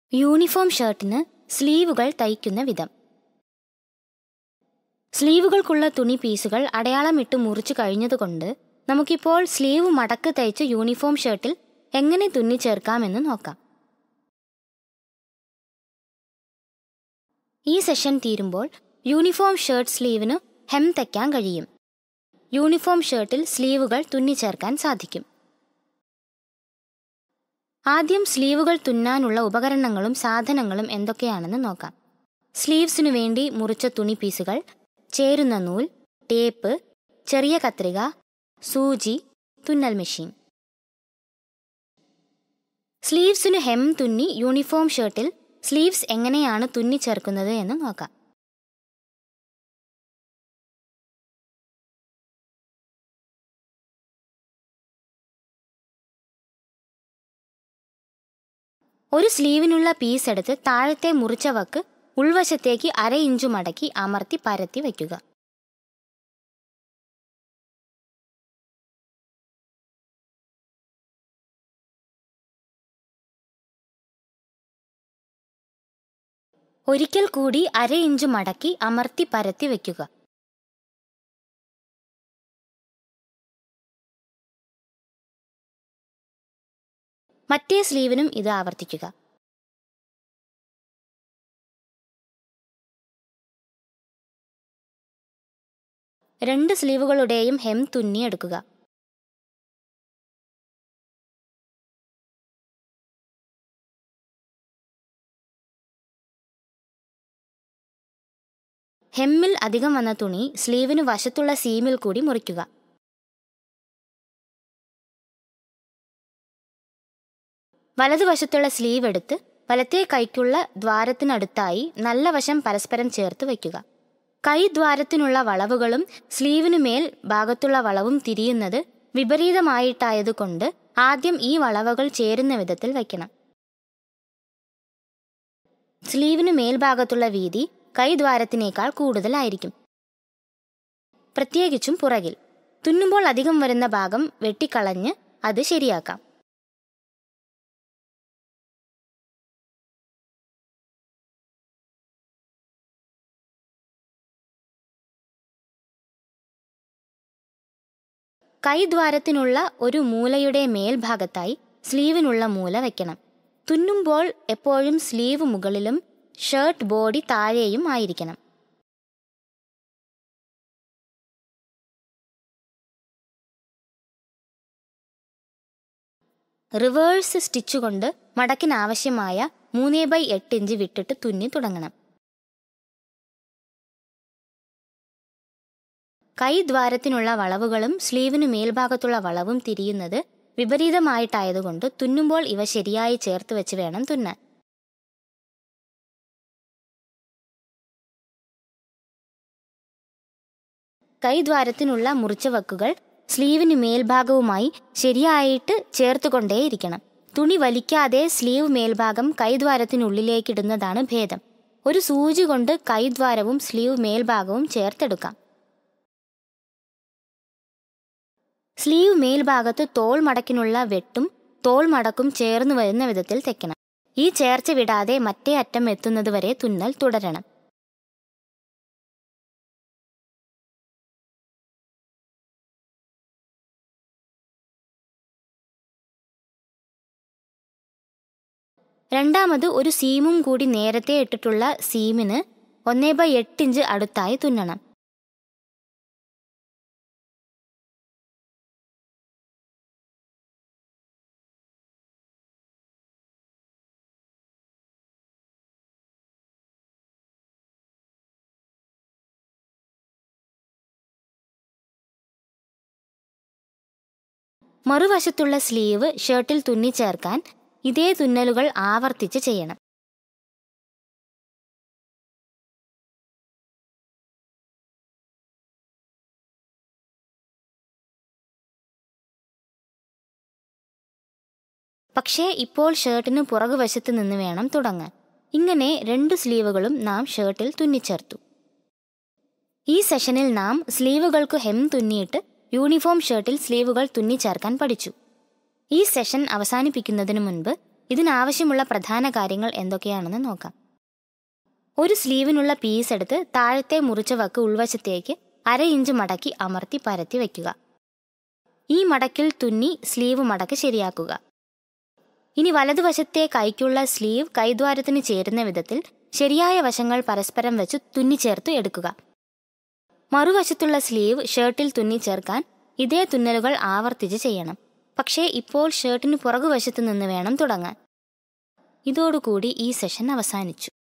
uniform ഷർട്ടിന് സ്ലീവുകൾ തയ്ക്കുന്ന വിധം സ്ലീവുകൾക്കുള്ള തുണി പീസുകൾ അടയാളമിട്ട് മുറിച്ചു കഴിഞ്ഞതുകൊണ്ട് നമുക്കിപ്പോൾ സ്ലീവ് മടക്ക് തയ്ച്ച് യൂണിഫോം ഷർട്ടിൽ എങ്ങനെ തുന്നിച്ചേർക്കാമെന്ന് നോക്കാം ഈ സെഷൻ തീരുമ്പോൾ യൂണിഫോം ഷർട്ട് സ്ലീവിന് ഹെം തയ്ക്കാൻ കഴിയും യൂണിഫോം ഷർട്ടിൽ സ്ലീവുകൾ തുന്നിച്ചേർക്കാൻ സാധിക്കും ആദ്യം സ്ലീവുകൾ തുന്നാനുള്ള ഉപകരണങ്ങളും സാധനങ്ങളും എന്തൊക്കെയാണെന്ന് നോക്കാം സ്ലീവ്സിനു വേണ്ടി മുറിച്ച തുണി പീസുകൾ ചേരുന്ന നൂൽ ടേപ്പ് ചെറിയ കത്രിക സൂചി തുന്നൽ മെഷീൻ സ്ലീവ്സിനു ഹെം തുന്നി യൂണിഫോം ഷർട്ടിൽ സ്ലീവ്സ് എങ്ങനെയാണ് തുന്നിച്ചേർക്കുന്നത് എന്ന് നോക്കാം ഒരു സ്ലീവിനുള്ള പീസ് എടുത്ത് താഴത്തെ മുറിച്ച വക്ക് ഉൾവശത്തേക്ക് അര ഇഞ്ചു മടക്കി അമർത്തി പരത്തി വയ്ക്കുക ഒരിക്കൽ കൂടി അര ഇഞ്ച് മടക്കി അമർത്തി പരത്തി വയ്ക്കുക മറ്റേ സ്ലീവിനും ഇത് ആവർത്തിക്കുക രണ്ട് സ്ലീവുകളുടെയും ഹെം തുന്നിയെടുക്കുക ഹെമ്മിൽ അധികം വന്ന തുണി സ്ലീവിന് വശത്തുള്ള സീമിൽ കൂടി മുറിക്കുക വലതുവശത്തുള്ള സ്ലീവ് എടുത്ത് വലത്തേ കൈക്കുള്ള ദ്വാരത്തിനടുത്തായി നല്ല വശം പരസ്പരം ചേർത്ത് വയ്ക്കുക കൈ ദ്വാരത്തിനുള്ള വളവുകളും സ്ലീവിനു മേൽ ഭാഗത്തുള്ള വളവും തിരിയുന്നത് വിപരീതമായിട്ടായതുകൊണ്ട് ആദ്യം ഈ വളവുകൾ ചേരുന്ന വിധത്തിൽ വയ്ക്കണം സ്ലീവിനു മേൽഭാഗത്തുള്ള വീതി കൈദ്വാരത്തിനേക്കാൾ കൂടുതലായിരിക്കും പ്രത്യേകിച്ചും പുറകിൽ തുന്നുമ്പോൾ അധികം വരുന്ന ഭാഗം വെട്ടിക്കളഞ്ഞ് അത് ശരിയാക്കാം കൈദ്വാരത്തിനുള്ള ഒരു മൂലയുടെ മേൽഭാഗത്തായി സ്ലീവിനുള്ള മൂല വയ്ക്കണം തുന്നുമ്പോൾ എപ്പോഴും സ്ലീവ് മുകളിലും ഷർട്ട് ബോഡി താഴെയും ആയിരിക്കണം റിവേഴ്സ് സ്റ്റിച്ച് കൊണ്ട് മടക്കിനാവശ്യമായ മൂന്നേ ബൈ എട്ട് ഇഞ്ച് വിട്ടിട്ട് തുന്നി തുടങ്ങണം കൈദ്വാരത്തിനുള്ള വളവുകളും സ്ലീവിനു മേൽഭാഗത്തുള്ള വളവും തിരിയുന്നത് വിപരീതമായിട്ടായതുകൊണ്ട് തുന്നുമ്പോൾ ഇവ ശരിയായി ചേർത്ത് വെച്ച് വേണം തുന്നാൻ കൈദ്വാരത്തിനുള്ള മുറിച്ച വക്കുകൾ സ്ലീവിന് മേൽഭാഗവുമായി ശരിയായിട്ട് ചേർത്തുകൊണ്ടേയിരിക്കണം തുണി വലിക്കാതെ സ്ലീവ് മേൽഭാഗം കൈദ്വാരത്തിനുള്ളിലേക്കിടുന്നതാണ് ഭേദം ഒരു സൂചി കൊണ്ട് കൈദ്വാരവും സ്ലീവ് മേൽഭാഗവും ചേർത്തെടുക്കാം സ്ലീവ് മേൽഭാഗത്ത് തോൾ മടക്കിനുള്ള വെട്ടും തോൾ മടക്കും ചേർന്ന് വരുന്ന വിധത്തിൽ തെക്കണം ഈ ചേർച്ച വിടാതെ മറ്റേ അറ്റം എത്തുന്നതുവരെ തുന്നൽ തുടരണം രണ്ടാമത് ഒരു സീമും കൂടി നേരത്തെ ഇട്ടിട്ടുള്ള സീമിന് ഒന്നേ ബൈ എട്ട് ഇഞ്ച് അടുത്തായി തുന്നണം മറുവശത്തുള്ള സ്ലീവ് ഷർട്ടിൽ തുന്നിച്ചേർക്കാൻ ഇതേ തുന്നലുകൾ ആവർത്തിച്ച് ചെയ്യണം പക്ഷേ ഇപ്പോൾ ഷർട്ടിന് പുറകുവശത്ത് നിന്ന് വേണം തുടങ്ങാൻ ഇങ്ങനെ രണ്ട് സ്ലീവുകളും നാം ഷർട്ടിൽ തുന്നിച്ചേർത്തു ഈ സെഷനിൽ നാം സ്ലീവുകൾക്ക് ഹെം തുന്നിയിട്ട് യൂണിഫോം ഷർട്ടിൽ സ്ലീവുകൾ തുന്നിച്ചേർക്കാൻ പഠിച്ചു ഈ സെഷൻ അവസാനിപ്പിക്കുന്നതിന് മുൻപ് ഇതിനാവശ്യമുള്ള പ്രധാന കാര്യങ്ങൾ എന്തൊക്കെയാണെന്ന് നോക്കാം ഒരു സ്ലീവിനുള്ള പീസ് എടുത്ത് താഴത്തെ മുറിച്ച വക്ക് ഉൾവശത്തേക്ക് അര ഇഞ്ച് മടക്കി അമർത്തി പരത്തി വയ്ക്കുക ഈ മടക്കിൽ തുന്നി സ്ലീവ് മടക്ക് ശരിയാക്കുക ഇനി വലതുവശത്തെ കൈക്കുള്ള സ്ലീവ് കൈദ്വാരത്തിന് ചേരുന്ന വിധത്തിൽ ശരിയായ വശങ്ങൾ പരസ്പരം വെച്ച് തുന്നിച്ചേർത്ത് എടുക്കുക മറുവശത്തുള്ള സ്ലീവ് ഷർട്ടിൽ തുന്നിച്ചേർക്കാൻ ഇതേ തുന്നലുകൾ ആവർത്തിച്ച് ചെയ്യണം പക്ഷേ ഇപ്പോൾ ഷർട്ടിന് പുറകുവശത്ത് നിന്ന് വേണം തുടങ്ങാൻ ഇതോടുകൂടി ഈ സെഷൻ അവസാനിച്ചു